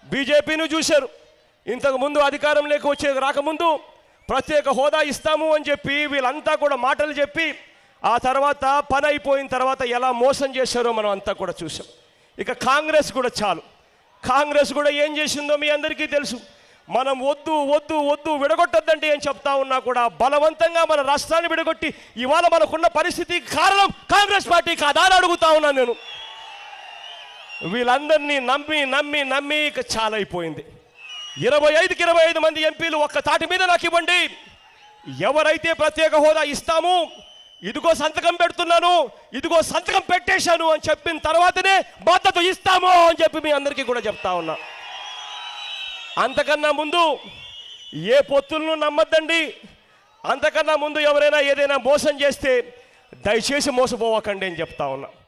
బీజేపీని చూశారు ఇంతకు ముందు అధికారంలోకి వచ్చే రాకముందు ప్రత్యేక హోదా ఇస్తాము అని చెప్పి వీళ్ళంతా కూడా మాటలు చెప్పి ఆ తర్వాత పని అయిపోయిన తర్వాత ఎలా మోసం చేశారో మనం అంతా కూడా చూసాం ఇక కాంగ్రెస్ కూడా చాలు కాంగ్రెస్ కూడా ఏం చేసిందో మీ అందరికీ తెలుసు మనం వద్దు వద్దు వద్దు విడగొట్టొద్దంటే ఏం చెప్తా ఉన్నా కూడా బలవంతంగా మన రాష్ట్రాన్ని విడగొట్టి ఇవాళ మనకున్న పరిస్థితి కారణం కాంగ్రెస్ పార్టీ కాదా అని అడుగుతా ఉన్నాను నేను వీళ్ళందరినీ నమ్మి నమ్మి నమ్మి ఇక చాలా అయిపోయింది ఇరవై ఐదుకి ఇరవై ఐదు మంది ఎంపీలు ఒక్క తాటి మీద నాకు ఇవ్వండి ఎవరైతే ప్రత్యేక హోదా ఇస్తాము ఇదిగో సంతకం పెడుతున్నాను ఇదిగో సంతకం పెట్టేశాను అని చెప్పిన తర్వాతనే మద్దతు ఇస్తాము అని చెప్పి మీ అందరికీ కూడా చెప్తా ఉన్నా అంతకన్నా ముందు ఏ పొత్తులను నమ్మద్దండి అంతకన్నా ముందు ఎవరైనా ఏదైనా మోసం చేస్తే దయచేసి మోసపోవకండి అని చెప్తా ఉన్నా